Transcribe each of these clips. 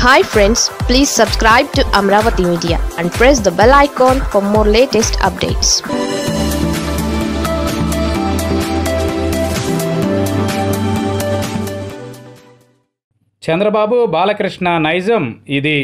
hi friends please subscribe to Amaravati media and press the bell icon for more latest updates Chandrababu Balakrishna Nizam ఇది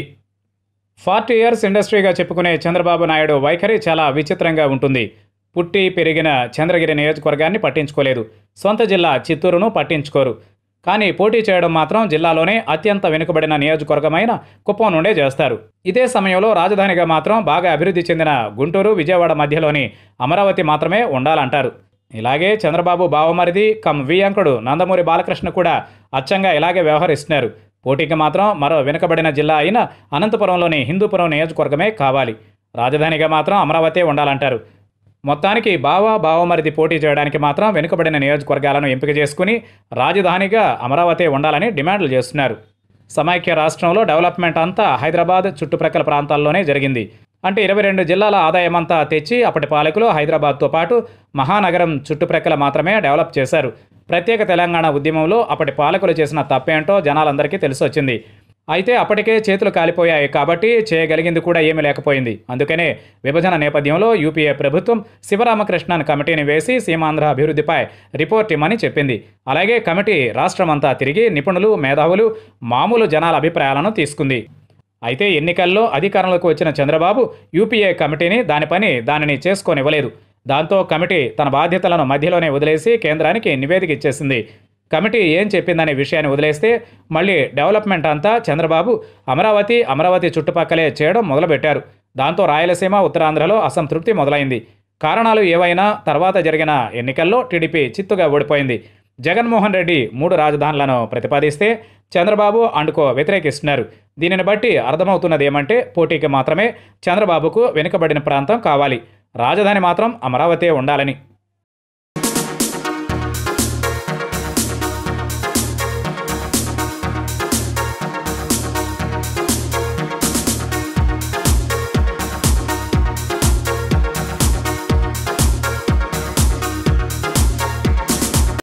forty years ఇండస్ట్రీగా చెప్పుకునే చంద్రబాబు నాయుడు వైఖరి చాలా విచిత్రంగా ఉంటుంది పుట్టి పెరిగిన చంద్రగిరి నియోజకవర్గాన్ని పట్టించుకోలేదు సొంత జిల్లా చిత్తూరును పట్టించుకోరు కానీ పోటీ చేయడం మాత్రం జిల్లాలోనే అత్యంత వెనుకబడిన నియోజకవర్గమైన కుప్పం నుండే చేస్తారు ఇదే సమయంలో రాజధానిగా మాత్రం బాగా అభివృద్ధి చెందిన గుంటూరు విజయవాడ మధ్యలోని అమరావతి మాత్రమే ఉండాలంటారు ఇలాగే చంద్రబాబు బావమరిది కమ్ వియంకుడు నందమూరి బాలకృష్ణ కూడా అచ్చంగా ఇలాగే వ్యవహరిస్తున్నారు పోటీకి మాత్రం మరో వెనుకబడిన జిల్లా అయిన అనంతపురంలోని హిందూపురం నియోజకవర్గమే కావాలి రాజధానిగా మాత్రం అమరావతి ఉండాలంటారు మొత్తానికి బావ బావమరిది పోటీ చేయడానికి మాత్రం వెనుకబడిన నియోజకవర్గాలను ఎంపిక చేసుకుని రాజధానిగా అమరావతి ఉండాలని డిమాండ్లు చేస్తున్నారు సమైక్య రాష్ట్రంలో డెవలప్మెంట్ అంతా హైదరాబాద్ చుట్టుప్రక్కల ప్రాంతాల్లోనే జరిగింది అంటే ఇరవై రెండు జిల్లాల ఆదాయమంతా తెచ్చి అప్పటి పాలకులు హైదరాబాద్తో పాటు మహానగరం చుట్టుప్రక్కల మాత్రమే డెవలప్ చేశారు ప్రత్యేక తెలంగాణ ఉద్యమంలో అప్పటి పాలకులు చేసిన తప్పేంటో జనాలందరికీ తెలిసొచ్చింది అయితే అప్పటికే చేతులు కాలిపోయాయి కాబట్టి చేయగలిగింది కూడా ఏమీ లేకపోయింది అందుకనే విభజన నేపథ్యంలో యూపీఏ ప్రభుత్వం శివరామకృష్ణన్ కమిటీని వేసి సీమాంధ్ర అభివృద్ధిపై రిపోర్ట్ ఇమ్మని చెప్పింది అలాగే కమిటీ రాష్ట్రమంతా తిరిగి నిపుణులు మేధావులు మామూలు జనాల అభిప్రాయాలను తీసుకుంది అయితే ఎన్నికల్లో అధికారంలోకి వచ్చిన చంద్రబాబు యూపీఏ కమిటీని దాని పని దానిని చేసుకోనివ్వలేదు దాంతో కమిటీ తన బాధ్యతలను మధ్యలోనే వదిలేసి కేంద్రానికి నివేదిక ఇచ్చేసింది కమిటీ ఏం చెప్పిందనే విషయాన్ని వదిలేస్తే మళ్ళీ డెవలప్మెంట్ అంతా చంద్రబాబు అమరావతి అమరావతి చుట్టుపక్కలే చేయడం మొదలుపెట్టారు దాంతో రాయలసీమ ఉత్తరాంధ్రలో అసంతృప్తి మొదలైంది కారణాలు ఏవైనా తర్వాత జరిగిన ఎన్నికల్లో టీడీపీ చిత్తుగా ఓడిపోయింది జగన్మోహన్ రెడ్డి మూడు రాజధానులను ప్రతిపాదిస్తే చంద్రబాబు అండుకో వ్యతిరేకిస్తున్నారు దీనిని బట్టి అర్థమవుతున్నది ఏమంటే పోటీకి మాత్రమే చంద్రబాబుకు వెనుకబడిన ప్రాంతం కావాలి రాజధాని మాత్రం అమరావతి ఉండాలని